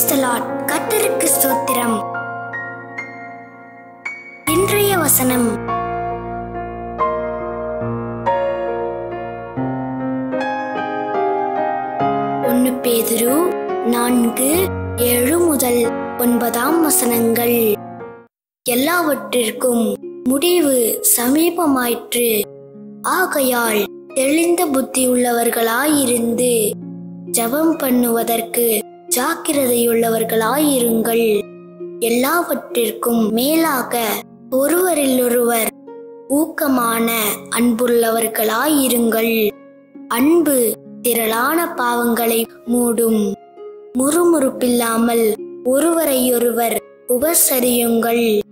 praise the Lord கத்தருக்கு ஸ்தோத்திரம் இன்றைய வசனம் ஒன்னு பேதுரு நான்கு ஏழு முதல் ஒன்பதாம் வசனங்கள் எல்லாவற்றிற்கும் முடிவு சமீபமாயிற்று ஆகையால் தெளிந்த புத்தி உள்ளவர்களாயிருந்து ஜெபம் பண்ணுவதற்கு ஜாக்கிரதையுள்ளவர்களாயிருங்கள் எல்லாவற்றிற்கும் மேலாக ஒருவரிலொருவர் ஊக்கமான அன்புள்ளவர்களாயிருங்கள் அன்பு திரளான பாவங்களை மூடும் முறுமுறுப்பில்லாமல் ஒருவரையொருவர் உபசரியுங்கள்